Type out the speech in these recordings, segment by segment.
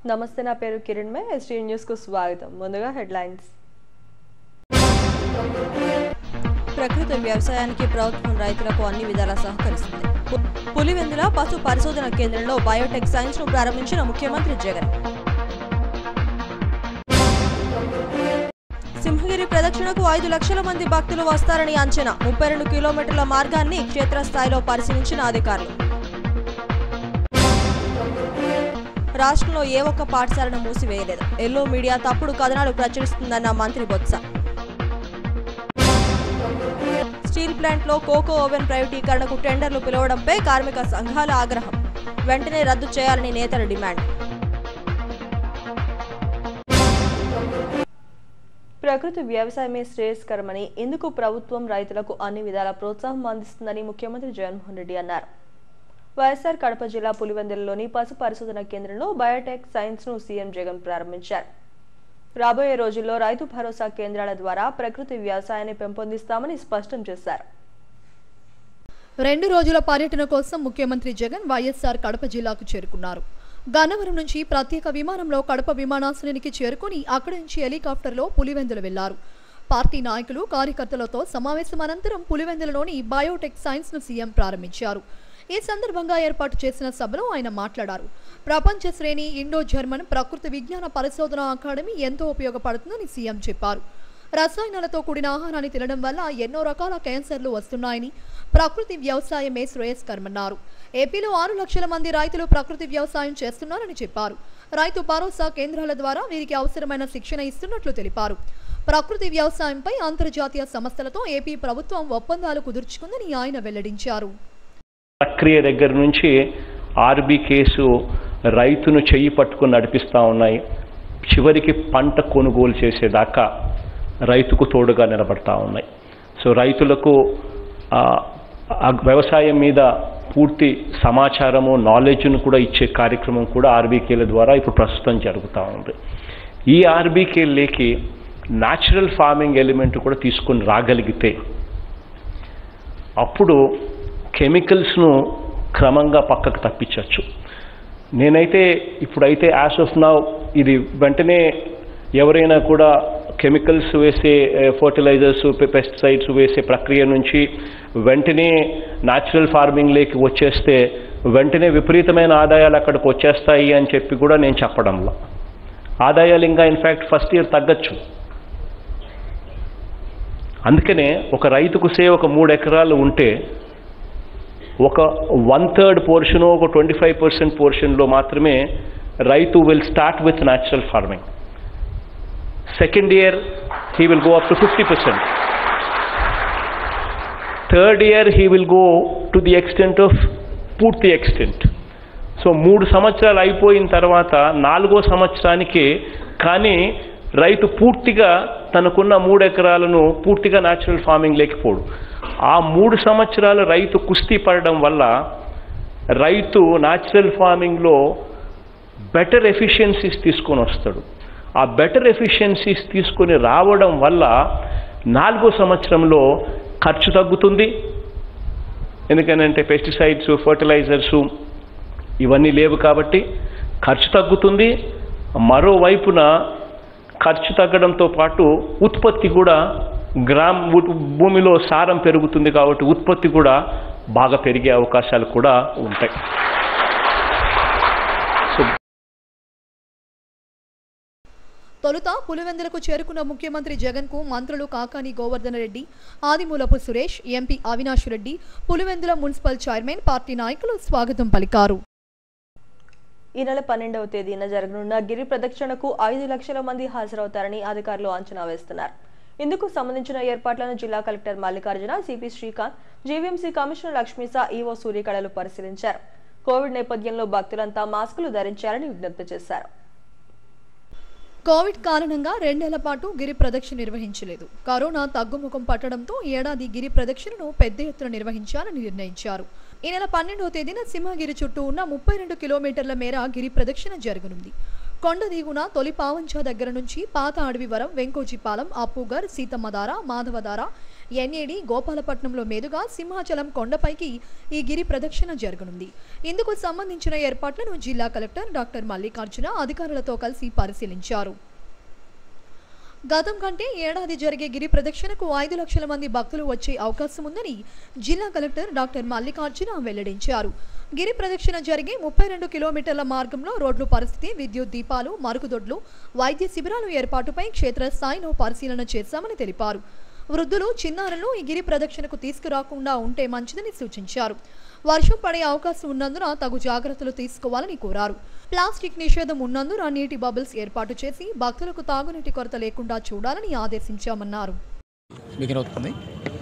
నమస్తే నా పేరు కిరణ్ మే ఎస్టీ న్యూస్ కు స్వాగతం ముందుగా హెడ్లైన్స్ ప్రకృతి వ్యవసాయానికి ప్రభుత్వం రైతులకు అన్ని విధాలా సహకరిస్తుంది పు- పులివెందుల పశు పరిశోధన కేంద్రంలో బయోటెక్ సైన్స్ ను ప్రారంభించిన ముఖ్యమంత్రి జగన్ సింహగిరి ప్రదక్షిణకు ఐదు లక్షల మంది భక్తులు వస్తారని అంచనా ముప్పై రెండు కిలోమీటర్ల మార్గాన్ని క్షేత్రస్థాయిలో పరిశీలించిన అధికారులు రాష్ట్రంలో ఏ ఒక్క పాఠశాలను మూసివేయలేదు ఎల్లో మీడియా తప్పుడు కథనాలు ప్రచురిస్తుందన్న మంత్రి బొత్స స్టీల్ ప్లాంట్లో కోకో ఓవెన్ ప్రైవేటీకరణకు టెండర్లు పిలవడంపై కార్మిక సంఘాల ఆగ్రహం వెంటనే రద్దు చేయాలని నేతల డిమాండ్ ప్రకృతి వ్యవసాయమే శ్రేయస్కరమని ఇందుకు ప్రభుత్వం రైతులకు అన్ని విధాల ప్రోత్సాహం అందిస్తుందని ముఖ్యమంత్రి జగన్మోహన్ రెడ్డి అన్నారు వైఎస్ఆర్ కడప జిల్లా పులివెందులలోని పశు పరిశోధన కేంద్రంలో బయోటెక్ సైన్స్ ను సీఎం జగన్ ప్రారంభించారు రాబోయే రోజుల్లో రైతు భరోసా కేంద్రాల ద్వారా ప్రకృతి వ్యవసాయాన్ని పెంపొందిస్తామని స్పష్టం చేశారు రెండు రోజుల పర్యటన కోసం ముఖ్యమంత్రి జగన్ వైఎస్ఆర్ కడప జిల్లాకు చేరుకున్నారు గన్నవరం నుంచి ప్రత్యేక విమానంలో కడప విమానాశ్రయానికి చేరుకుని అక్కడి నుంచి హెలికాప్టర్లో పులివెందులు వెళ్లారు పార్టీ నాయకులు కార్యకర్తలతో సమావేశం అనంతరం పులివెందులలోని బయోటెక్ సైన్స్ ను సీఎం ప్రారంభించారు ఈ సందర్భంగా ఏర్పాటు చేసిన సభలో ఆయన మాట్లాడారు ప్రపంచ శ్రేణి ఇండో జర్మన్ ప్రకృతి విజ్ఞాన పరిశోధన అకాడమీ ఎంతో ఉపయోగపడుతుందని సీఎం చెప్పారు రసాయనాలతో కూడిన ఆహారాన్ని తినడం వల్ల ఎన్నో రకాల క్యాన్సర్లు వస్తున్నాయని ప్రకృతి వ్యవసాయమే శ్రేయస్కరమన్నారు ఏపీలో ఆరు లక్షల మంది రైతులు ప్రకృతి వ్యవసాయం చేస్తున్నారని చెప్పారు రైతు భరోసా కేంద్రాల ద్వారా వీరికి అవసరమైన శిక్షణ ఇస్తున్నట్లు తెలిపారు ప్రకృతి వ్యవసాయంపై అంతర్జాతీయ సంస్థలతో ఏపీ ప్రభుత్వం ఒప్పందాలు కుదుర్చుకుందని ఆయన వెల్లడించారు ప్రక్రియ దగ్గర నుంచి ఆర్బీ కేసు రైతును చెయ్యి పట్టుకుని నడిపిస్తూ ఉన్నాయి చివరికి పంట కొనుగోలు చేసేదాకా రైతుకు తోడుగా నిలబడతా ఉన్నాయి సో రైతులకు ఆ, ఆ వ్యవసాయం మీద పూర్తి సమాచారము నాలెడ్జ్ను కూడా ఇచ్చే కార్యక్రమం కూడా ఆర్బీకేల ద్వారా ఇప్పుడు ప్రస్తుతం జరుగుతూ ఉంది ఈ ఆర్బీకేలేకి న్యాచురల్ ఫార్మింగ్ ఎలిమెంట్ కూడా తీసుకొని రాగలిగితే అప్పుడు కెమికల్స్ను క్రమంగా పక్కకు తప్పించవచ్చు నేనైతే ఇప్పుడైతే యాజ్ ఆఫ్ నౌ ఇది వెంటనే ఎవరైనా కూడా కెమికల్స్ వేసే ఫర్టిలైజర్స్ పెస్టిసైడ్స్ వేసే ప్రక్రియ నుంచి వెంటనే న్యాచురల్ ఫార్మింగ్లోకి వచ్చేస్తే వెంటనే విపరీతమైన ఆదాయాలు అక్కడికి వచ్చేస్తాయి అని చెప్పి కూడా నేను చెప్పడంలో ఆదాయాలు ఇంకా ఇన్ఫ్యాక్ట్ ఫస్ట్ ఇయర్ తగ్గచ్చు అందుకనే ఒక రైతుకు సే ఒక మూడు ఎకరాలు ఉంటే ఒక వన్ థర్డ్ పోర్షన్ ఒక ట్వంటీ ఫైవ్ పర్సెంట్ పోర్షన్లో మాత్రమే రైతు will start with natural farming second year he will go up to fifty percent third year he will go to the extent of పూర్తి ఎక్స్టెంట్ సో మూడు సంవత్సరాలు అయిపోయిన తర్వాత నాలుగో సంవత్సరానికి కానీ రైతు పూర్తిగా తనకున్న మూడు ఎకరాలను పూర్తిగా న్యాచురల్ ఫార్మింగ్ లేకపోడు ఆ మూడు సంవత్సరాలు రైతు కుస్తీ పడడం వల్ల రైతు న్యాచురల్ ఫార్మింగ్లో బెటర్ ఎఫిషియన్సీస్ తీసుకొని వస్తాడు ఆ బెటర్ ఎఫిషియన్సీస్ తీసుకొని రావడం వల్ల నాలుగో సంవత్సరంలో ఖర్చు తగ్గుతుంది ఎందుకనంటే పెస్టిసైడ్స్ ఫర్టిలైజర్సు ఇవన్నీ లేవు కాబట్టి ఖర్చు తగ్గుతుంది మరోవైపున ఖర్చు తగ్గడంతో పాటు ఉత్పత్తి కూడా గ్రామ్ ఉ- భూమిలో సారం పెరుగుతుంది కాబట్టి ఉత్పత్తి కూడా బాగా పెరిగే అవకాశాలు కూడా ఉంటాయి సో తొలుత పులివెందులకు చేరుకున్న ముఖ్యమంత్రి జగన్ కు మంత్రులు Kakani Govardhan Reddy Adimulapu Suresh MP Avinash Reddy Pulivendula municipal chairman party నాయకులు స్వాగతం పలికారు ఈ నెల పన్నెండవ తేదీన జరగనున్న గిరి ప్రదక్షిణకు ఐదు లక్షల మంది హాజరవుతారని అధికారులు అంచనా వేస్తున్నారు ఇందుకు సంబంధించిన ఏర్పాట్లను జిల్లా collector Mallikarjuna CP Srikanth GVMC commissioner Lakshmisha EO సూర్యకళలు పరిశీలించారు కోవిడ్ నేపథ్యంలో భక్తులంతా మాస్కులు ధరించాలని విజ్ఞప్తి చేశారు కోవిడ్ కారణంగా రెండేళ్ల పాటు గిరి ప్రదక్షిణ నిర్వహించలేదు కరోనా తగ్గుముఖం పట్టడంతో ఈ ఏడాది గిరి ప్రదక్షిణను పెద్ద ఎత్తున నిర్వహించాలని నిర్ణయించారు ఈ నెల పన్నెండవ తేదీన సింహగిరి చుట్టూ ఉన్న ముప్పై రెండు కిలోమీటర్ల మేర గిరి ప్రదక్షిణ జరగనుంది కొండ దిగున తొలి పావంచ దగ్గర నుంచి పాత అడవివరం వెంకోజిపాలెం అప్పుగర్ సీతమ్మధార మాధవధార ఎన్ఏడి గోపాలపట్నంలో మీదుగా సింహాచలం కొండపైకి ఈ గిరి ప్రదక్షిణ జరగనుంది ఇందుకు సంబంధించిన ఏర్పాట్లను జిల్లా కలెక్టర్ డాక్టర్ మల్లికార్జున అధికారులతో కలిసి పరిశీలించారు గతం కంటే ఏడాది జరిగే గిరి ప్రదక్షిణకు ఐదు లక్షల మంది భక్తులు వచ్చే అవకాశం ఉందని జిల్లా కలెక్టర్ డాక్టర్ మల్లికార్జున వెల్లడించారు గిరి ప్రదక్షిణ జరిగే ముప్పై రెండు కిలోమీటర్ల మార్గంలో రోడ్లు పరిస్థితి విద్యుత్ దీపాలు మరుగుదొడ్లు వైద్య శిబిరాలు ఏర్పాటుపై క్షేత్రస్థాయిలో పరిశీలన చేశామని తెలిపారు వృద్ధులు చిన్నారులు ఈ గిరి ప్రదక్షిణకు తీసుకురాకుండా ఉంటే మంచిదని సూచించారు వర్షం పడే అవకాశం ఉన్నందున తగు జాగ్రత్తలు తీసుకోవాలని కోరారు ప్లాస్టిక్ నిషేధం ఉన్నందున నీటి బబుల్స్ ఏర్పాటు చేసి భక్తులకు తాగునీటి కొరత లేకుండా చూడాలని ఆదేశించామన్నారు బిగిన్ అవుతుంది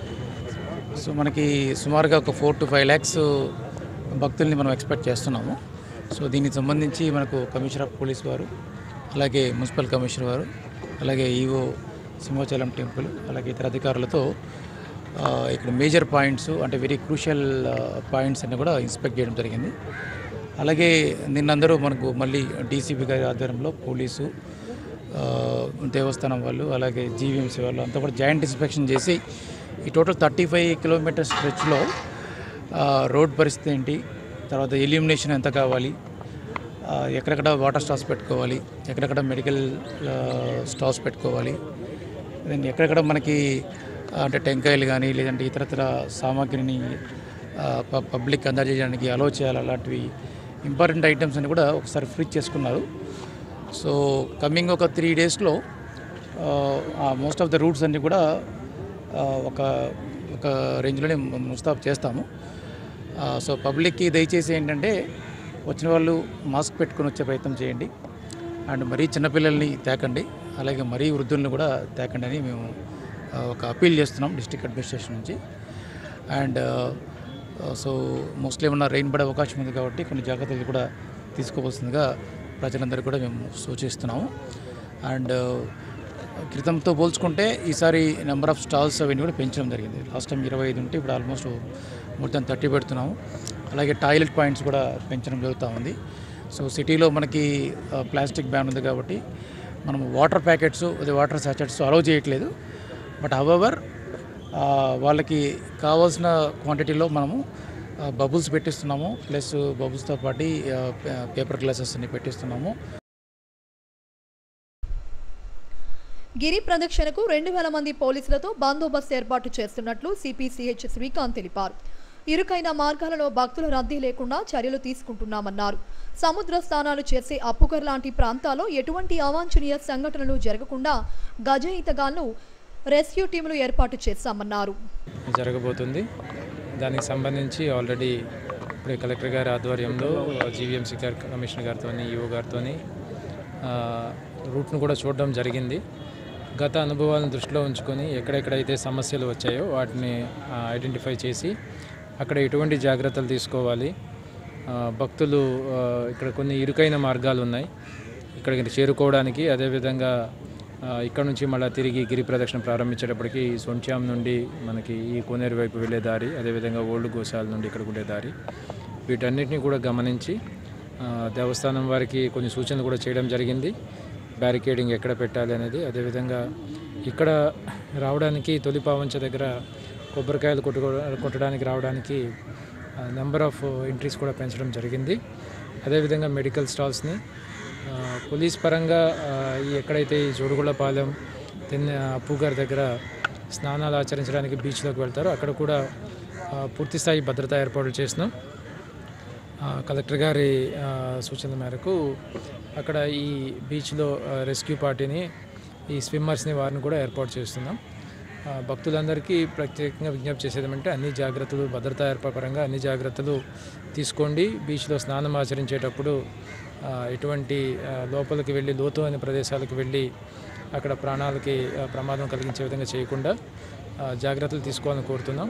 సో మనకి సుమారుగా ఒక ఫోర్ టు ఫైవ్ ల్యాక్స్ భక్తుల్ని మనం ఎక్స్పెక్ట్ చేస్తున్నాము సో దీనికి సంబంధించి మనకు కమిషనర్ ఆఫ్ పోలీస్ వారు అలాగే మున్సిపల్ కమిషనర్ వారు అలాగే ఈఓ సింహాచలం టెంపుల్ అలాగే ఇతర అధికారులతో ఆ, ఇక్కడ మేజర్ పాయింట్స్ అంటే వెరీ క్రూషియల్ పాయింట్స్ అన్ని కూడా ఇన్స్పెక్ట్ చేయడం జరిగింది అలాగే నిన్నందరూ మనకు మళ్ళీ డీసీపీ గారి ఆధ్వర్యంలో పోలీసు ఆ, దేవస్థానం వాళ్ళు అలాగే జీవీఎంసీ వాళ్ళు అంతా కూడా జాయింట్ ఇన్స్పెక్షన్ చేసి ఈ టోటల్ థర్టీ ఫైవ్ కిలోమీటర్ స్ట్రెచ్లో రోడ్ పరిస్థితి ఏంటి తర్వాత ఎల్యూమినేషన్ ఎంత కావాలి ఆ, ఎక్కడెక్కడ వాటర్ స్టాల్స్ పెట్టుకోవాలి ఎక్కడెక్కడ మెడికల్ స్టాల్స్ పెట్టుకోవాలి దెన్ ఎక్కడెక్కడ మనకి ఆ, అంటే టెంకాయలు కానీ లేదంటే ఇతరతర సామాగ్రిని ఆ, ప- పబ్లిక్ అందజేయడానికి అలో చేయాలి అలాంటివి ఇంపార్టెంట్ ఐటమ్స్ అని కూడా ఒకసారి ఫ్రీ చేసుకున్నారు సో కమింగ్ ఒక త్రీ డేస్లో మోస్ట్ ఆఫ్ ద రూట్స్ అన్నీ కూడా ఆ, ఒక ఒక రేంజ్లోనే ముస్తాబ్ చేస్తాము ఆ, సో పబ్లిక్కి దయచేసి ఏంటంటే వచ్చిన వాళ్ళు మాస్క్ పెట్టుకొని వచ్చే ప్రయత్నం చేయండి అండ్ మరీ చిన్నపిల్లల్ని తేకండి అలాగే మరీ వృద్ధుల్ని కూడా తేకండి అని మేము ఆ, ఒక అప్పీల్ చేస్తున్నాం డిస్ట్రిక్ట్ అడ్మినిస్ట్రేషన్ నుంచి అండ్ సో మోస్ట్లీ ఏమన్నా రెయిన్ పడే అవకాశం ఉంది కాబట్టి కొన్ని జాగ్రత్తలు కూడా తీసుకోవాల్సిందిగా ప్రజలందరూ కూడా మేము సూచిస్తున్నాము అండ్ క్రితంతో పోల్చుకుంటే ఈసారి నెంబర్ ఆఫ్ స్టాల్స్ అవన్నీ కూడా పెంచడం జరిగింది లాస్ట్ టైం ఇరవై ఐదు ఉంటే ఇప్పుడు ఆల్మోస్ట్ మోర్ దాన్ థర్టీ పెడుతున్నాము అలాగే టాయిలెట్ పాయింట్స్ కూడా పెంచడం జరుగుతూ ఉంది సో సిటీలో మనకి ప్లాస్టిక్ బ్యాన్ ఉంది కాబట్టి మనం వాటర్ ప్యాకెట్స్ అదే వాటర్ సాచెట్స్ అలౌ చేయట్లేదు బట్ హవెవర్ వాళ్ళకి కావాల్సిన క్వాంటిటీలో మనము బబుల్స్ పెట్టిస్తున్నాము ప్లస్ బబుల్స్తో పాటు పేపర్ గ్లాసెస్ అన్ని పెట్టిస్తున్నాము గిరి ప్రదక్షిణకు రెండు వేల మంది పోలీసులతో బందోబస్తు ఏర్పాటు చేస్తున్నట్లు సిపిసిహెచ్ శ్రీకాంత్ తెలిపారు ఇరుకైన మార్గాలలో భక్తుల రద్దీ లేకుండా చర్యలు తీసుకుంటున్నామన్నారు సముద్ర స్నానాలు చేసే అప్పుకర్ లాంటి ప్రాంతాల్లో ఎటువంటి అవాంఛనీయ సంఘటనలు జరగకుండా గజ ఈతగాళ్లు రెస్క్యూ టీములు ఏర్పాటు చేశామన్నారు జరగబోతుంది దానికి సంబంధించి ఆల్రెడీ ఇప్పుడు కలెక్టర్ గారి ఆధ్వర్యంలో జీవీఎంసీ గారి కమిషనర్ గారితో ఈఓ గారితో రూట్ను కూడా చూడడం జరిగింది గత అనుభవాలను దృష్టిలో ఉంచుకొని ఎక్కడెక్కడైతే సమస్యలు వచ్చాయో వాటిని ఐడెంటిఫై చేసి అక్కడ ఎటువంటి జాగ్రత్తలు తీసుకోవాలి ఆ, భక్తులు ఆ, ఇక్కడ కొన్ని ఇరుకైన మార్గాలు ఉన్నాయి ఇక్కడికి చేరుకోవడానికి అదేవిధంగా ఆ, ఇక్కడ నుంచి మళ్ళీ తిరిగి గిరి ప్రదక్షిణ ప్రారంభించేటప్పటికి సొంచాం నుండి మనకి ఈ కోనేరు వైపు వెళ్ళే దారి అదేవిధంగా ఓల్డ్ గోశాల నుండి ఇక్కడికి ఉండే దారి వీటన్నిటిని కూడా గమనించి ఆ, దేవస్థానం వారికి కొన్ని సూచనలు కూడా చేయడం జరిగింది బ్యారికేడింగ్ ఎక్కడ పెట్టాలి అనేది అదేవిధంగా ఇక్కడ రావడానికి తొలి పావంచ దగ్గర కొబ్బరికాయలు కొట్టుకో కొట్టడానికి రావడానికి నెంబర్ ఆఫ్ ఎంట్రీస్ కూడా పెంచడం జరిగింది అదేవిధంగా మెడికల్ స్టాల్స్ని ఆ, పోలీస్ పరంగా ఆ, ఈ ఎక్కడైతే ఈ జోడుగుళ్ళపాలెం తెన్న అప్పు గారి దగ్గర స్నానాలు ఆచరించడానికి బీచ్లోకి వెళ్తారో అక్కడ కూడా ఆ, పూర్తి స్థాయి భద్రతా ఏర్పాట్లు చేసినాం ఆ, కలెక్టర్ గారి ఆ, సూచనల మేరకు అక్కడ ఈ బీచ్లో ఆ, రెస్క్యూ పార్టీని ఈ స్విమ్మర్స్ని వారిని కూడా ఏర్పాటు చేస్తున్నాం ఆ, భక్తులందరికీ ప్రత్యేకంగా విజ్ఞప్తి చేసేది ఏమంటే అన్ని జాగ్రత్తలు భద్రతా ఏర్పరంగా అన్ని జాగ్రత్తలు తీసుకోండి బీచ్లో స్నానం ఆచరించేటప్పుడు ఆ, ఎటువంటి ఆ, లోపలికి వెళ్ళి లోతు అనే ప్రదేశాలకు వెళ్ళి అక్కడ ప్రాణాలకి ఆ, ప్రమాదం కలిగించే విధంగా చేయకుండా ఆ, జాగ్రత్తలు తీసుకోవాలని కోరుతున్నాం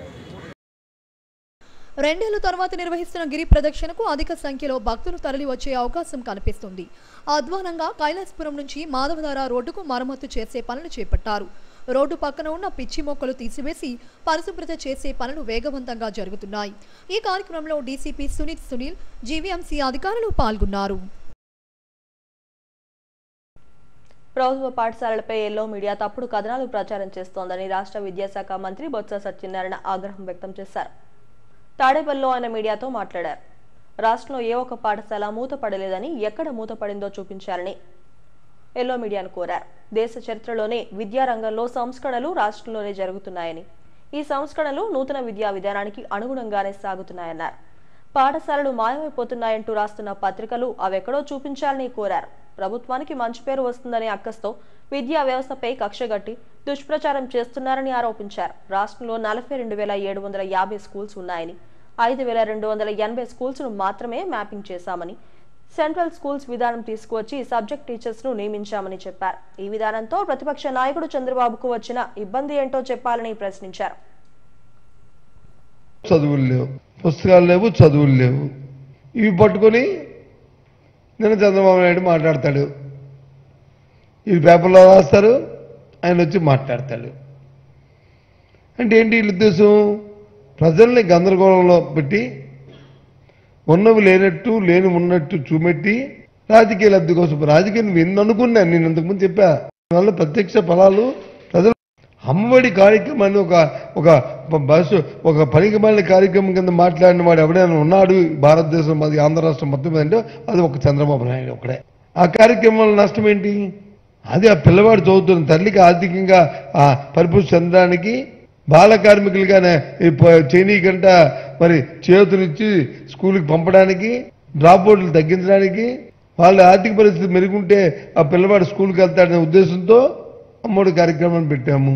రెండేళ్ల తర్వాత నిర్వహిస్తున్న గిరి ప్రదక్షిణకు అధిక సంఖ్యలో భక్తులు తరలి వచ్చే అవకాశం కనిపిస్తుంది అధ్వానంగా కైలాసపురం నుంచి మాధవధార రోడ్డుకు మరమ్మతు చేసే పనులు చేపట్టారు రోడ్డు పక్కన ఉన్న పిచ్చి మొక్కలు తీసివేసి పరిశుభ్రత చేసే పనులు వేగవంతంగా జరుగుతున్నాయి ఈ కార్యక్రమంలో డీసీపీ సునీత్ సునీల్ జీవీఎంసీ అధికారులు పాల్గొన్నారు ప్రభుత్వ పాఠశాలలపై ఎల్లో మీడియా తప్పుడు కథనాలు ప్రచారం చేస్తోందని రాష్ట్ర విద్యాశాఖ మంత్రి బొత్స సత్యనారాయణ ఆగ్రహం వ్యక్తం చేశారు తాడేపల్లిలో ఆయన మీడియాతో మాట్లాడారు రాష్ట్రంలో ఏ ఒక్క పాఠశాల మూతపడలేదని ఎక్కడ మూతపడిందో చూపించాలని ఎల్లో మీడియాను కోరారు దేశ చరిత్రలోనే విద్యారంగంలో సంస్కరణలు రాష్ట్రంలోనే జరుగుతున్నాయని ఈ సంస్కరణలు నూతన విద్యా విధానానికి అనుగుణంగానే సాగుతున్నాయన్నారు పాఠశాలలు మాయమైపోతున్నాయంటూ రాస్తున్న పత్రికలు అవెక్కడో చూపించాలని కోరారు ప్రభుత్వానికి మంచి పేరు వస్తుందనే అక్కస్తో విద్యా వ్యవస్థపై కక్షగట్టి దుష్ప్రచారం చేస్తున్నారని ఆరోపించారు రాష్ట్రంలో నలభై రెండు వేల ఏడు వందల యాభై స్కూల్స్ ఉన్నాయని ఐదు వేల రెండు వందల ఎనభై స్కూల్స్ను మాత్రమే మ్యాపింగ్ చేశామని సెంట్రల్ స్కూల్స్ విధానం తీసుకువచ్చి సబ్జెక్ట్ టీచర్స్ ను నియమించామని చెప్పారు ఈ విధానంతో ప్రతిపక్ష నాయకుడు చంద్రబాబుకు వచ్చిన ఇబ్బంది ఏంటో చెప్పాలని ప్రశ్నించారు చదువులు లేవు పుస్తకాలు లేవు చదువులు లేవు ఇవి పట్టుకొని నిన్న చంద్రబాబు నాయుడు మాట్లాడతాడు ఇవి పేపర్లో రాస్తారు ఆయన వచ్చి మాట్లాడతాడు అంటే ఏంటి వీళ్ళ ఉద్దేశం ప్రజల్ని గందరగోళంలో పెట్టి ఉన్నవి లేనట్టు లేని ఉన్నట్టు చూపెట్టి రాజకీయ లబ్ధి కోసం రాజకీయం నువ్వు ఎన్ని అనుకున్నా నేను ఇంతకుముందు చెప్పా వల్ల ప్రత్యక్ష ఫలాలు ప్రజలు అమ్మఒడి కార్యక్రమాన్ని ఒక ఒక బస్సు ఒక పనికి మాలిన కార్యక్రమం కింద మాట్లాడిన వాడు ఎవడైనా ఉన్నాడు ఈ భారతదేశం మాది ఆంధ్ర రాష్ట్రం మొత్తం మీద అంటే అది ఒక చంద్రబాబు నాయుడు ఒకడే ఆ కార్యక్రమం వల్ల నష్టం ఏంటి అది ఆ పిల్లవాడు చదువుతున్న తల్లికి ఆర్థికంగా ఆ పరిపుష్టి చెందడానికి బాల కార్మికులుగానే ఈ ప- చేయనీకంట మరి చేతులిచ్చి స్కూల్కి పంపడానికి డ్రాప్ అవుట్లు తగ్గించడానికి వాళ్ళ ఆర్థిక పరిస్థితి మెరుగుంటే ఆ పిల్లవాడు స్కూల్కి వెళ్తాడనే ఉద్దేశంతో అమ్మఒడి కార్యక్రమాన్ని పెట్టాము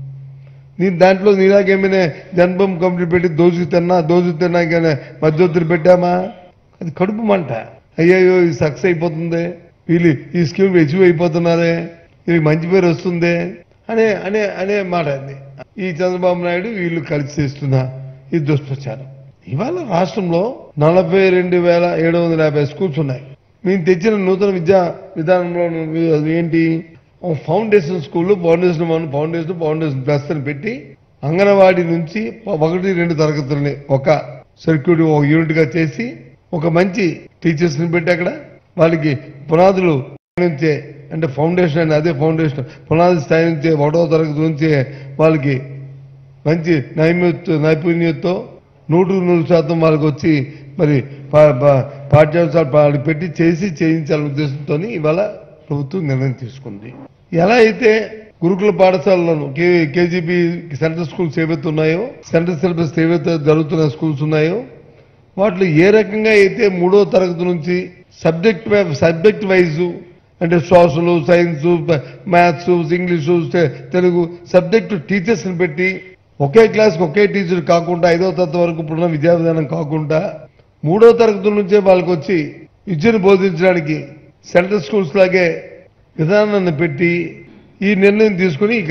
నేను దాంట్లో నీలాగేమైనా జన్మం కంప్లీట్ పెట్టి దోజు తిన్నా దోజు తిన్నాకనే మధ్యవర్తులు పెట్టామా అది కడుపు మంట అయ్యయ్యో ఇది సక్సెస్ అయిపోతుంది వీళ్ళు ఈ స్కీమ్ అచీవ్ అయిపోతున్నారే వీళ్ళకి మంచి పేరు వస్తుంది అనే అనే అనే మాట అది ఈ చంద్రబాబు నాయుడు వీళ్ళు కలిసి చేస్తున్న ఈ దుష్ప్రచారం ఇవాళ రాష్ట్రంలో నలభై రెండు వేల ఏడు వందల యాభై స్కూల్స్ ఉన్నాయి మేము తెచ్చిన నూతన విద్యా విధానంలో అది ఏంటి ఒక foundation school foundation one foundation foundation plus అని పెట్టి అంగన్వాడీ నుంచి ఒకటి రెండు తరగతులని ఒక సర్క్యూట్ ఒక యూనిట్ గా చేసి ఒక మంచి టీచర్స్ ని పెట్టి అక్కడ వాళ్ళకి పునాదులు నుంచే అంటే ఫౌండేషన్ అని అదే ఫౌండేషన్ పునాది స్థాయి నుంచే ఒకటో తరగతి నుంచే వాళ్ళకి మంచి నైపుణ్య నైపుణ్యంతో నూటు నూరు శాతం వాళ్ళకి వచ్చి మరి పా- పా- పాఠ్యాంశాలు వాళ్ళకి పెట్టి చేసి చేయించాలనే ఉద్దేశంతో ఇవాళ ప్రభుత్వం నిర్ణయం తీసుకుంది ఎలా అయితే గురుకుల పాఠశాలలను కే కేజీబీ సెంట్రల్ స్కూల్స్ ఏవైతే ఉన్నాయో సెంట్రల్ సిలబస్ ఏవైతే జరుగుతున్న స్కూల్స్ ఉన్నాయో వాటిలో ఏ రకంగా అయితే మూడో తరగతి నుంచి సబ్జెక్ట్ సబ్జెక్ట్ వైజ్ అంటే సోషల్ సైన్స్ మ్యాథ్స్ ఇంగ్లీషు తె- తెలుగు సబ్జెక్ట్ టీచర్స్ని పెట్టి ఒకే క్లాస్కి ఒకే టీచర్ కాకుండా ఐదో తరగతి వరకు ఇప్పుడున్న విద్యా విధానం కాకుండా మూడో తరగతి నుంచే వాళ్ళకి వచ్చి విద్యను బోధించడానికి సెంట్రల్ స్కూల్స్ లాగే విధానాన్ని పెట్టి ఈ నిర్ణయం తీసుకుని ఇక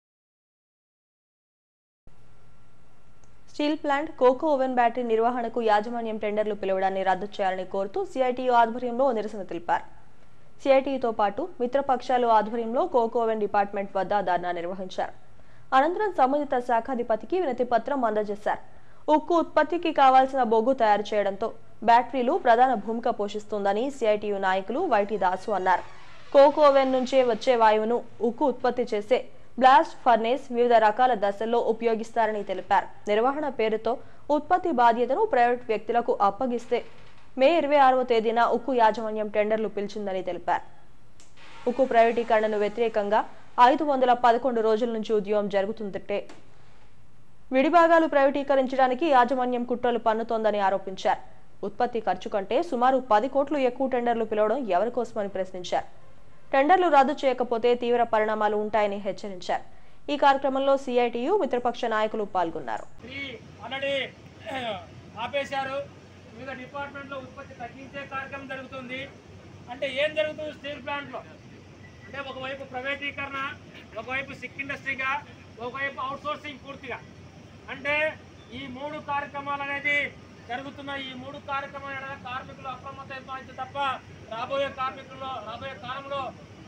steel plant coke oven battery నిర్వహణకు యాజమాన్యం టెండర్లు పిలవడాన్ని రద్దు చేయాలని కోరుతూ సిఐటియు ఆధ్వర్యంలో నిరసన తెలిపారు సిఐటియుతో పాటు మిత్రపక్షాలు ఆధ్వర్యంలో కోకో ఓవెన్ డిపార్ట్మెంట్ వద్ద ధర్నా నిర్వహించారు అనంతరం సంబంధిత శాఖాధిపతికి వినతి పత్రం అందజేశారు ఉక్కు ఉత్పత్తికి కావాల్సిన బొగ్గు తయారు చేయడంతో బ్యాటరీలు ప్రధాన భూమిక పోషిస్తుందని సిఐటియు నాయకులు వైటి దాసు అన్నారు కోకో ఓవెన్ నుంచే వచ్చే వాయువును ఉక్కు ఉత్పత్తి చేసే బ్లాస్ట్ ఫర్నేస్ వివిధ రకాల దశల్లో ఉపయోగిస్తారని తెలిపారు నిర్వహణ పేరుతో ఉత్పత్తి బాధ్యతను ప్రైవేట్ వ్యక్తులకు అప్పగిస్తే మే ఇరవై ఆరవ తేదీన ఉక్కు యాజమాన్యం టెండర్లు పిలిచిందని తెలిపారు ఉక్కు ప్రైవేటీకరణను వ్యతిరేకంగా ఐదు వందల పదకొండు రోజుల నుంచి ఉద్యమం జరుగుతుందంటే విడిభాగాలు ప్రైవేటీకరించడానికి యాజమాన్యం కుట్రలు పన్నుతోందని ఆరోపించారు ఉత్పత్తి ఖర్చు కంటే సుమారు పది కోట్లు ఎక్కువ టెండర్లు పిలవడం ఎవరి కోసమని ప్రశ్నించారు టెండర్లు రద్దు చేయకపోతే తీవ్ర పరిణామాలు ఉంటాయని హెచ్చరించారు ఈ కార్యక్రమంలో సిఐటియు మిత్రపక్ష నాయకులు పాల్గొన్నారు త్రీ ఆల్రెడీ ఆపేశారు వివిధ డిపార్ట్మెంట్లో ఉత్పత్తి తగ్గించే కార్యక్రమం జరుగుతుంది అంటే ఏం జరుగుతుంది స్టీల్ ప్లాంట్లో అంటే ఒకవైపు ప్రైవేటీకరణ ఒకవైపు సిక్ ఇండస్ట్రీగా ఒకవైపు అవుట్సోర్సింగ్ పూర్తిగా అంటే ఈ మూడు కార్యక్రమాలు అనేది జరుగుతున్న ఈ మూడు కార్యక్రమాలు అనగా కార్మికులు అప్రమత్తం తప్ప రాబోయే కార్మికుల్లో రాబోయే కాలంలో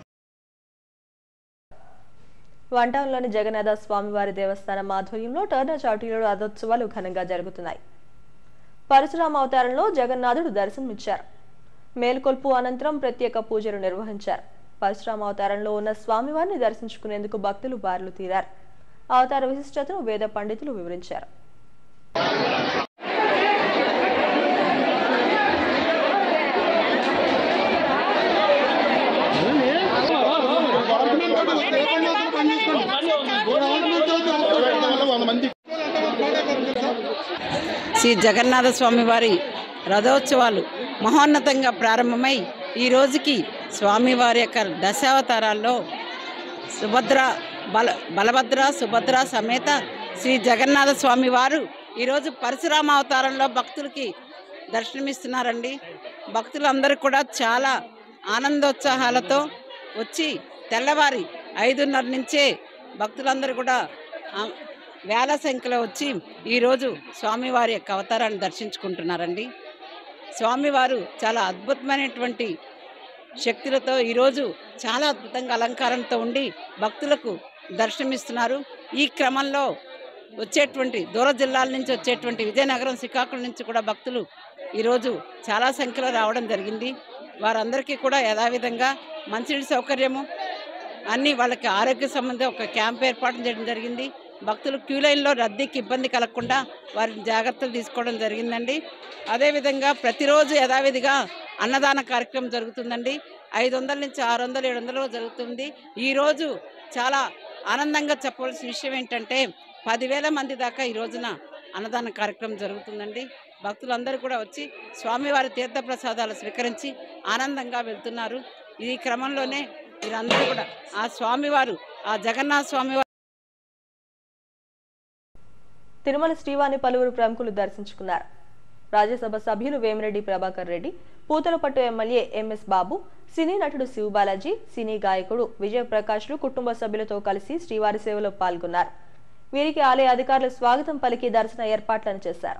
వంటంలోని జగన్నాథ స్వామివారి దేవస్థానం ఆధ్వర్యంలో టర్నర్ చౌటీలో రథోత్సవాలు ఘనంగా జరుగుతున్నాయి పరశురామ అవతారంలో జగన్నాథుడు దర్శనమిచ్చారు మేల్కొల్పు అనంతరం ప్రత్యేక పూజలు నిర్వహించారు పరశురామ అవతారంలో ఉన్న స్వామివారిని దర్శించుకునేందుకు భక్తులు బారులు తీరారు అవతార విశిష్టతను వేద పండితులు వివరించారు శ్రీ జగన్నాథ స్వామి వారి రథోత్సవాలు మహోన్నతంగా ప్రారంభమై ఈ రోజుకి స్వామివారి యొక్క దశావతారాల్లో సుభద్ర బల బలభద్ర సుభద్ర సమేత శ్రీ జగన్నాథ స్వామి వారు ఈరోజు పరశురామ అవతారంలో భక్తులకి దర్శనమిస్తున్నారండి భక్తులందరూ కూడా చాలా ఆనందోత్సాహాలతో వచ్చి తెల్లవారి ఐదున్నర నుంచే భక్తులందరూ కూడా ఆ, వేల సంఖ్యలో వచ్చి ఈరోజు స్వామివారి యొక్క అవతారాన్ని దర్శించుకుంటున్నారండి స్వామివారు చాలా అద్భుతమైనటువంటి శక్తులతో ఈరోజు చాలా అద్భుతంగా అలంకారంతో ఉండి భక్తులకు దర్శనమిస్తున్నారు ఈ క్రమంలో వచ్చేటువంటి దూర జిల్లాల నుంచి వచ్చేటువంటి విజయనగరం శ్రీకాకుళం నుంచి కూడా భక్తులు ఈరోజు చాలా సంఖ్యలో రావడం జరిగింది వారందరికీ కూడా యథావిధంగా మంచినీటి సౌకర్యము అన్ని వాళ్ళకి ఆరోగ్య సంబంధం ఒక క్యాంప్ ఏర్పాటు చేయడం జరిగింది భక్తులు క్యూ లైన్లో రద్దీకి ఇబ్బంది కలగకుండా వారి జాగ్రత్తలు తీసుకోవడం జరిగిందండి అదేవిధంగా ప్రతిరోజు యథావిధిగా అన్నదాన కార్యక్రమం జరుగుతుందండి ఐదు వందల నుంచి ఆరు వందలు ఏడు వందలు జరుగుతుంది ఈరోజు చాలా ఆనందంగా చెప్పవలసిన విషయం ఏంటంటే పదివేల మంది దాకా ఈ రోజున అన్నదాన కార్యక్రమం జరుగుతుందండి భక్తులందరూ కూడా వచ్చి స్వామివారి తీర్థ ప్రసాదాలు స్వీకరించి ఆనందంగా వెళ్తున్నారు ఈ క్రమంలోనే వీరందరూ కూడా ఆ స్వామివారు ఆ జగన్నాథ స్వామివారు తిరుమల శ్రీవాణి పలువురు ప్రముఖులు దర్శించుకున్నారు రాజ్యసభ సభ్యులు Vemireddy Prabhakar Reddy Puthalapattu MLA MS Babu cine నటుడు శివ బాలాజీ సినీ గాయకుడు విజయప్రకాష్లు కుటుంబ సభ్యులతో కలిసి శ్రీవారి సేవలో పాల్గొన్నారు వీరికి ఆలయ అధికారులు స్వాగతం పలికి దర్శన ఏర్పాట్లను చేశారు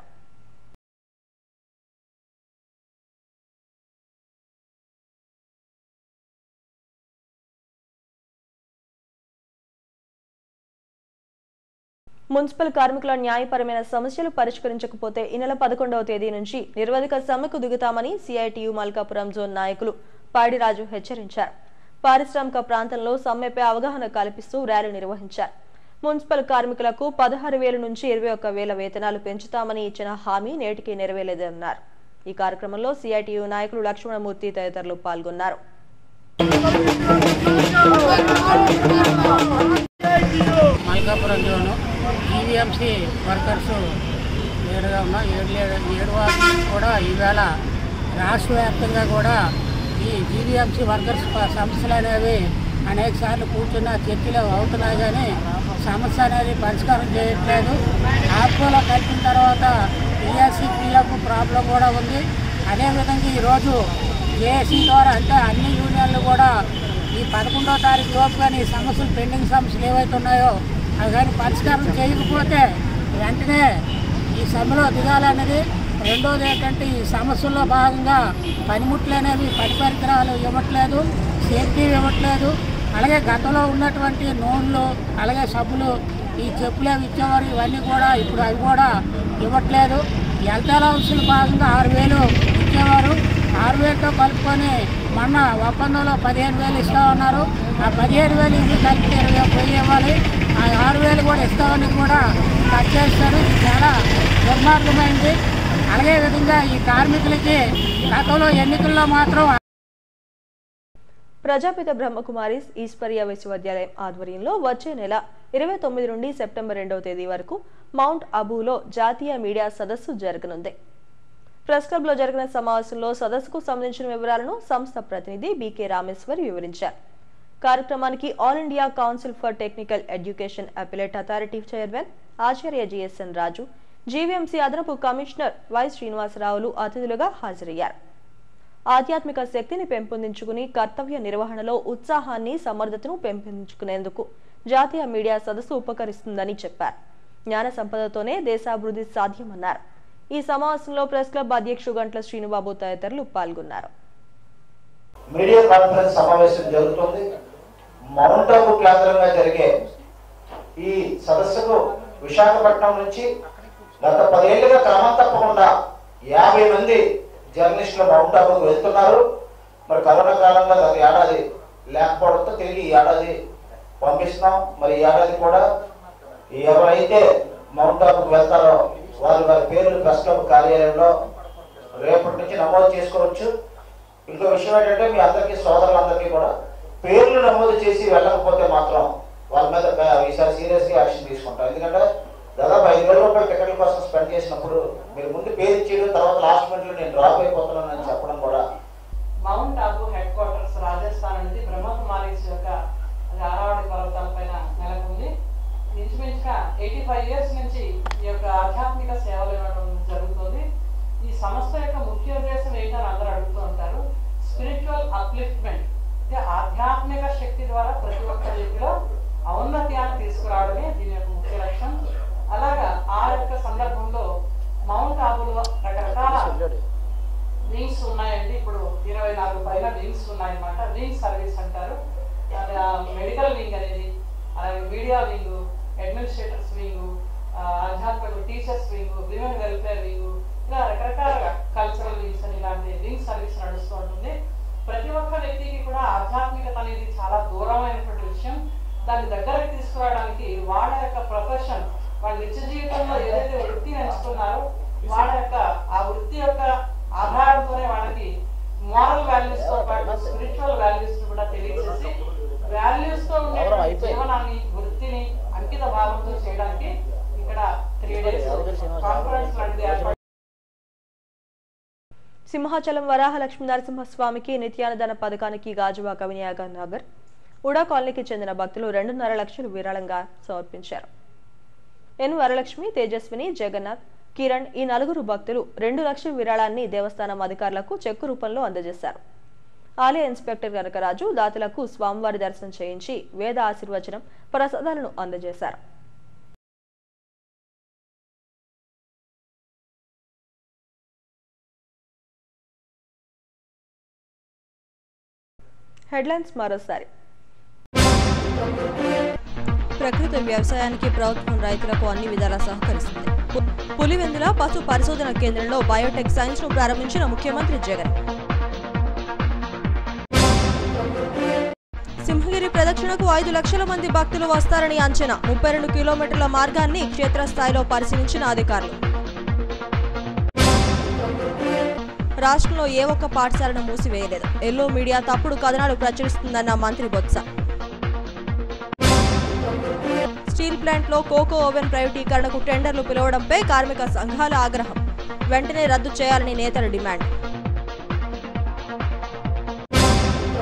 మున్సిపల్ కార్మికుల న్యాయపరమైన సమస్యలు పరిష్కరించకపోతే ఈ నెల పదకొండవ తేదీ నుంచి నిర్వధిక సమ్మెకు దిగుతామని సిఐటియు మల్కాపురం జోన్ నాయకులు పాడిరాజు హెచ్చరించారు పారిశ్రామిక ప్రాంతంలో సమ్మెపై అవగాహన కల్పిస్తూ ర్యాలీ నిర్వహించారు మున్సిపల్ కార్మికులకు పదహారు వేల నుంచి ఇరవై ఒక్క వేల వేతనాలు పెంచుతామని ఇచ్చిన హామీ నేటికి నెరవేరలేదన్నారు ఈ కార్యక్రమంలో సిఐటియు నాయకులు లక్ష్మణమూర్తి తదితరులు పాల్గొన్నారు మైకాపురం జోను జీవీఎంసీ వర్కర్స్ ఏడుగా ఉన్న ఏడు ఏడు ఏడు వారం కూడా ఈవేళ రాష్ట్ర వ్యాప్తంగా కూడా ఈ జీవీఎంసీ వర్కర్స్ ప- సమస్యలు అనేవి అనేక సార్లు కూర్చున్న చర్చలు అవుతున్నాయి కానీ సమస్య అనేది పరిష్కారం చేయట్లేదు ఆర్కోలో కలిపిన తర్వాత ఈఎస్సీ పిఎఫ్ ప్రాబ్లం కూడా ఉంది అదేవిధంగా ఈరోజు జేఏసీ ద్వారా అంటే అన్ని యూనియన్లు కూడా ఈ పదకొండో తారీఖు లోపు కానీ ఈ సమస్యలు పెండింగ్ సమస్యలు ఏవైతే ఉన్నాయో అవి కానీ పరిష్కారం చేయకపోతే వెంటనే ఈ సభలో దిగాలన్నది రెండోది ఏంటంటే ఈ సమస్యల్లో భాగంగా పనిముట్లు అనేవి పని పరికరాలు ఇవ్వట్లేదు సేఫ్టీ ఇవ్వట్లేదు అలాగే గతంలో ఉన్నటువంటి నూనెలు అలాగే సబ్బులు ఈ చెప్పులు అవి ఇచ్చేవారు ఇవన్నీ కూడా ఇప్పుడు అవి కూడా ఇవ్వట్లేదు హెల్త్ అలవన్స్లు భాగంగా ఆరు వేలు ఇచ్చేవారు ఆరు వేలతో కలుపుకొని మొన్న ఒప్పందంలో పదిహేను వేలు ఇస్తామన్నారు ఆ పదిహేను వేలు ఇది కలిపి ఇరవై ఒక్క వెయ్యి ఇవ్వాలి ఆ ఆరు వేలు కూడా ఇస్తామని కూడా కట్ చేస్తారు ఇది చాలా దుర్మార్గమైంది అలాగే విధంగా ఈ కార్మికులకి గతంలో ఎన్నికల్లో మాత్రం ప్రజాపిత బ్రహ్మకుమారి ఈశ్వరీయ విశ్వవిద్యాలయం ఆధ్వర్యంలో వచ్చే నెల ఇరవై తొమ్మిది నుండి సెప్టెంబర్ రెండవ తేదీ వరకు మౌంట్ అబూలో జాతీయ మీడియా సదస్సు జరగనుంది ప్రెస్ క్లబ్ లో జరిగిన సమావేశంలో సదస్సుకు సంబంధించిన వివరాలను సంస్థ ప్రతినిధి బీకే రామేశ్వర్ వివరించారు కార్యక్రమానికి All India Council for Technical Education Appellate Authority chairman ఆచార్య జిఎస్ఎన్ రాజు జీవీఎంసీ అదనపు కమిషనర్ వై శ్రీనివాసరావులు అతిథులుగా హాజరయ్యారు ఆధ్యాత్మిక శక్తిని పెంపొందించుకుని కర్తవ్య నిర్వహణలో ఉత్సాహాన్ని సమర్థతను పెంపొందించుకునేందుకు జాతీయ మీడియా సదస్సు ఉపకరిస్తుందని చెప్పారు జ్ఞాన సంపదతోనే దేశాభివృద్ధి సాధ్యమన్నారు ఈ సమావేశంలో ప్రెస్ క్లబ్ అధ్యక్షుడు గంట్ల శ్రీనుబాబు తదితరులు పాల్గొన్నారు మీడియా కాన్ఫరెన్స్ సమావేశం జరుగుతుంది మౌంట్ ఆబు కేంద్రంగా జరిగే ఈ సదస్సుకు విశాఖపట్నం నుంచి గత పదేళ్లుగా క్రమం తప్పకుండా యాభై మంది జర్నలిస్టులు మౌంట్ ఆబుకు వెళ్తున్నారు మరి కరోనా కాలంలో గత ఏడాది లేకపోవడంతో తిరిగి ఈ ఏడాది పంపిస్తున్నాం మరి ఈ ఏడాది కూడా ఎవరైతే మౌంట్ ఆబుకు వెళ్తారో వారి వారి పేర్లు ప్రెస్ క్లబ్ కార్యాలయంలో రేపటి నుంచి నమోదు చేసుకోవచ్చు ఇంకో విషయం ఏంటంటే మీ అందరికీ సోదరులందరికీ కూడా పేర్లు నమోదు చేసి వెళ్ళకపోతే మాత్రం వాళ్ళ మీద ప- ఈసారి సీరియస్గా యాక్షన్ తీసుకుంటాం ఎందుకంటే దాదాపు ఐదు వేల రూపాయలు టికెట్ల కోసం స్పెండ్ చేసినప్పుడు మీరు ముందు పేరు ఇచ్చేయడం తర్వాత లాస్ట్ మినిట్లో నేను డ్రాప్ అయిపోతున్నానని చెప్పడం కూడా Mount Abu headquarters Rajasthan అనేది బ్రహ్మకుమారీస్ యొక్క అది ఆరావళి పర్వతాల పైన నెలకొంది ఇంచుమించుగా ఎయిటీ ఫైవ్ ఇయర్స్ నుంచి ఈ యొక్క ఆధ్యాత్మిక సేవలు ఇవ్వడం జరుగుతుంది ఈ సంస్థ యొక్క ముఖ్య ఉద్దేశం ఏంటని అందరూ అడుగుతూ ఉంటారు స్పిరిచువల్ అప్లిఫ్ట్మెంట్ అంటే ఆధ్యాత్మిక శక్తి ద్వారా ప్రతి ఒక్క వ్యక్తిలో ఔన్నత్యాన్ని తీసుకురావడమే దీని యొక్క ముఖ్య లక్ష్యం అలాగా ఆ యొక్క సందర్భంలో మౌంట్ ఆబులో రకరకాల వింగ్స్ ఉన్నాయండి ఇప్పుడు ఇరవై నాలుగు పైన వింగ్స్ ఉన్నాయన్నమాట వింగ్ సర్వీస్ అంటారు మెడికల్ వింగ్ అనేది అలాగే మీడియా వింగ్ అడ్మినిస్ట్రేటర్స్ వింగ్ ఆధ్యాత్మిక teachers wing women welfare wing ఇలా రకరకాల కల్చరల్ వింగ్స్ అని ఇలాంటి వింగ్ సర్వీస్ నడుస్తూ ఉంటుంది ప్రతి ఒక్క వ్యక్తికి కూడా ఆధ్యాత్మికత అనేది చాలా దూరమైనటువంటి విషయం దాన్ని దగ్గరకు తీసుకురావడానికి వాళ్ళ యొక్క ప్రొఫెషన్ వాళ్ళ నిత్య జీవితంలో ఏదైతే వృత్తిని ఎంచుకున్నారో వాళ్ళ యొక్క ఆ వృత్తి యొక్క ఆధారంతోనే వాళ్ళకి మోరల్ వాల్యూస్ తో పాటు స్పిరిచువల్ వాల్యూస్ కూడా తెలియజేసి వాల్యూస్ తో ఉండే జీవనాన్ని వృత్తిని అంకిత భావంతో చేయడానికి ఇక్కడ త్రీ డేస్ కాన్ఫరెన్స్ లాంటిది ఏర్పాటు సింహాచలం వరాహ లక్ష్మీ నరసింహస్వామికి నిత్యానదాన పథకానికి గాజువాక వినియోగ నగర్ ఉడా కాలనీకి చెందిన భక్తులు రెండున్నర లక్షలు విరాళంగా సమర్పించారు ఎన్ వరలక్ష్మి తేజస్విని జగన్నాథ్ కిరణ్ ఈ నలుగురు భక్తులు రెండు లక్షల విరాళాన్ని దేవస్థానం అధికారులకు చెక్కు రూపంలో అందజేశారు ఆలయ ఇన్స్పెక్టర్ కనకరాజు దాతలకు స్వామివారి దర్శనం చేయించి వేద ఆశీర్వచనం ప్రసాదాలను అందజేశారు హెడ్లైన్స్ మరోసారి ప్రకృతి వ్యవసాయానికి ప్రభుత్వం రైతులకు అన్ని విధాలా సహకరిస్తుంది పు- పులివెందుల పశు పరిశోధన కేంద్రంలో బయోటెక్ సైన్స్ ను ప్రారంభించిన ముఖ్యమంత్రి జగన్ సింహగిరి ప్రదక్షిణకు ఐదు లక్షల మంది భక్తులు వస్తారని అంచనా ముప్పై రెండు కిలోమీటర్ల మార్గాన్ని క్షేత్రస్థాయిలో పరిశీలించిన అధికారులు రాష్ట్రంలో ఏ ఒక్క పాఠశాలను మూసివేయలేదు ఎల్లో మీడియా తప్పుడు కథనాలు ప్రచురిస్తుందన్న మంత్రి బొత్స స్టీల్ ప్లాంట్లో కోకో ఓవెన్ ప్రైవేటీకరణకు టెండర్లు పిలవడంపై కార్మిక సంఘాల ఆగ్రహం వెంటనే రద్దు చేయాలని నేతల డిమాండ్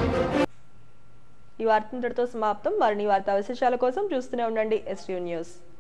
ఈ వార్త ఇంతటితో సమాప్తం మరిన్ని వార్తా విశేషాల కోసం చూస్తూనే ఉండండి ఎస్టీవ్ న్యూస్